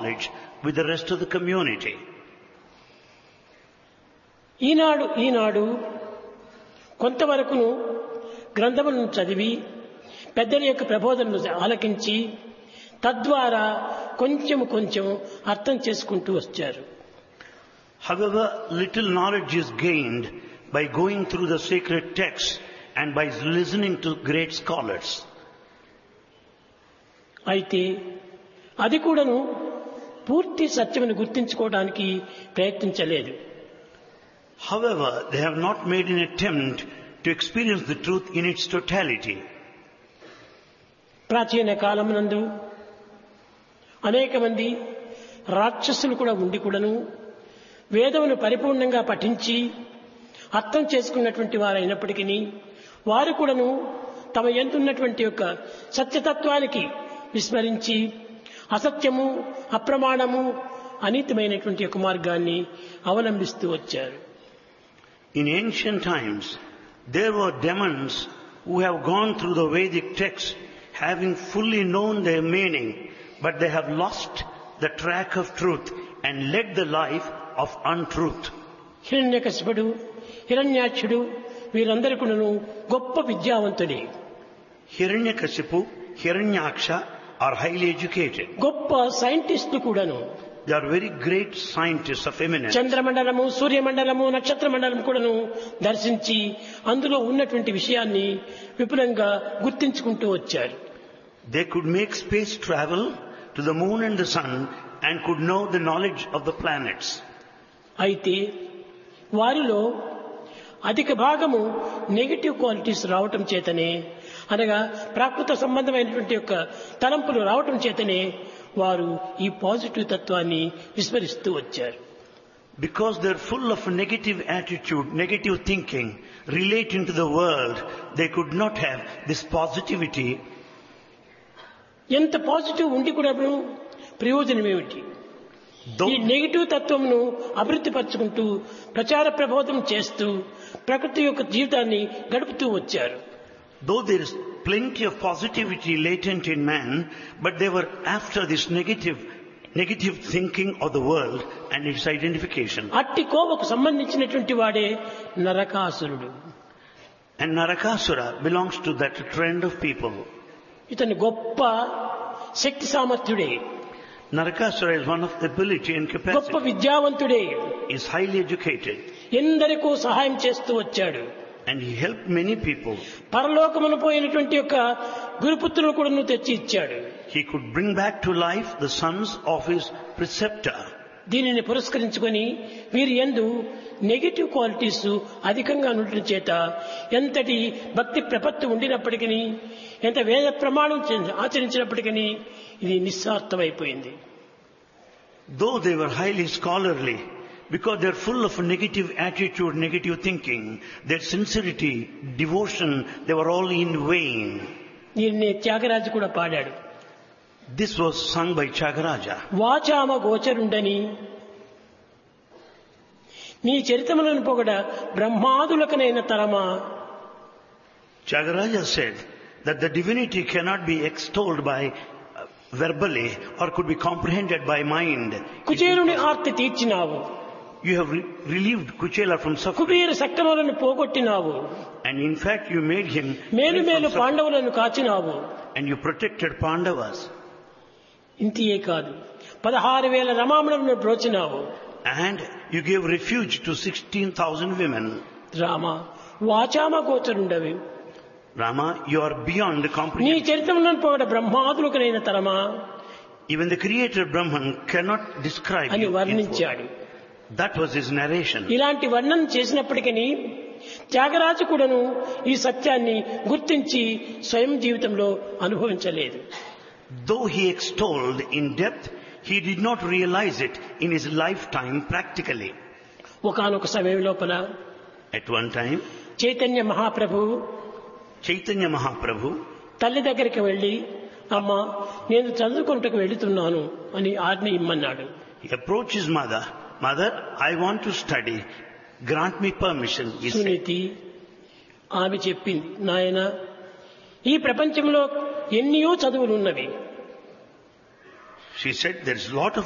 knowledge with the rest of the community. ఈనాడు ఈనాడు కొంతవరకును గ్రంథములను చదివి పెద్దల యొక్క ప్రబోధనలు ఆలకించి తద్వారా కొంచెం కొంచెం అర్థం చేసుకుంటూ వచ్చారు However, little knowledge is gained by going through the sacred texts and by listening to great scholars. అయితే అది కూడాను పూర్తి సత్యమును గుర్తించుకోవడానికి ప్రయత్నించలేదు However, they have not made an attempt to experience the truth in its totality. ప్రాచీన కాలమునందు అనేక మంది రాక్షసులు కూడా ఉండి కూడాను వేదమును పరిపూర్ణంగా పఠించి అర్థం చేసుకున్నటువంటి వారైనప్పటికీ వారు కూడాను తమ ఎందున్నటువంటి యొక్క సత్యతత్వానికి విస్మరించి అసత్యము అప్రమాణము అనీతమైనటువంటి యొక్క మార్గాన్ని అవలంబిస్తూ వచ్చారు In ancient times, there were demons who have gone through the Vedic texts having fully known their meaning, but they have lost the track of truth and led the life of untruth. హిరణ్యకశిపుడు హిరణ్యాక్షుడు వీరందరూ కూడాను గొప్ప విద్యావంతుడే Hiranyakasipu, Hiranyaksha are highly educated. గొప్ప సైంటిస్టులు కూడాను They are very great scientists of eminence. చంద్రమండలము సూర్యమండలము నక్షత్ర మండలం కూడాను దర్శించి అందులో ఉన్నటువంటి విషయాన్ని విపులంగా గుర్తించుకుంటూ వచ్చారు They could make space travel to the moon and the sun and could know the knowledge of the planets. అయితే వారిలో అధిక భాగము నెగిటివ్ క్వాలిటీస్ రావటం చేతనే అనగా ప్రాకృత సంబంధమైనటువంటి యొక్క తలంపులు రావటం చేతనే వారు ఈ పాజిటివ్ తత్వాన్ని విస్మరిస్తూ వచ్చారు Because they're full of negative attitude, negative thinking relating to the world, they could not have this positivity. ఎంత పాజిటివ్ ఉండి కూడా ప్రయోజనం ఏమిటి Though, ఈ నెగిటివ్ తత్వంను అభివృద్ధి పరుచుకుంటూ ప్రచార ప్రబోధం చేస్తూ ప్రకృతి యొక్క జీవితాన్ని గడుపుతూ వచ్చారు though there is plenty of positivity latent in man, but they were after this negative, negative thinking of the world and its identification. అట్టి కోవకు సంబంధించినటువంటి వాడే నరకాసురుడు And Narakasura belongs to that trend of people. ఇతను గొప్ప శక్తి సామర్థ్యుడే Narakasura is one of the ability and గొప్ప capacity. విద్యావంతుడే is highly educated ఎందరికో సహాయం చేస్తూ వచ్చాడు and he helped many people. పరలోకమును పోయినటువంటి యొక్క గురుపుత్రులను కూడా నువ్వు తెచ్చి ఇచ్చాడు He could bring back to life the sons of his preceptor. దీనిని పురస్కరించుకొని వీరి ఎందు నెగిటివ్ క్వాలిటీస్ అధికంగా ఉండటం చేత ఎంతటి భక్తి ప్రపత్తి ఉండినప్పటికీ ఎంత వేద ప్రమాణం చే- ఆచరించినప్పటికీ ఇది నిస్సార్థమైపోయింది Though they were highly scholarly, because they're full of negative attitude, negative thinking, their sincerity, devotion, they were all in vain. దీన్ని త్యాగరాజు కూడా పాడాడు This was sung by Chagaraja. వాచామ గోచరుండని నీ చరితములను పొగడ బ్రహ్మాదులకనైన తరమా Chagaraja said that the divinity cannot be extolled by uh, verbally or could be comprehended by mind. కుచేరుని Aarti తీర్చినావు You have re- relieved Kuchela from suffering. Kubera సక్రములను పోగొట్టినావు And in fact, you made him మేలు free మేలు from suffering. పాండవులను కాచినావు and you protected Pandavas. ఇంతియే కాదు పదహారు వేల రమామణులను బ్రోచినావు And you gave refuge to 16,000 women. Rama వాచామ గోచరుండవి Rama, you are beyond the నీ comprehension. చరిత్రములను పొగడ బ్రహ్మాదులకనైన తరమా Even the creator Brahman cannot describe అని you. in full. వర్ణించాడు That was his narration. ఇలాంటి వర్ణన చేసినప్పటికీ త్యాగరాజు కూడాను ఈ సత్యాన్ని గుర్తించి స్వయం జీవితంలో అనుభవించలేదు Though he extolled in depth, he did not realize it in his lifetime practically. ఒకానొక సమయం లోపల At one time, Chaitanya Mahaprabhu Chaitanya Mahaprabhu తల్లి దగ్గరికి వెళ్ళి అమ్మ నేను చదువుకుంటకు వెళుతున్నాను అని ఆజ్ఞ ఇమ్మన్నాడు he approached his mother. Mother, I want to study. Grant me permission, he said. Suniti ఆమె చెప్పింది నాయన ఈ ప్రపంచంలో ఎన్నో చదువులున్నవి She said, there's a lot of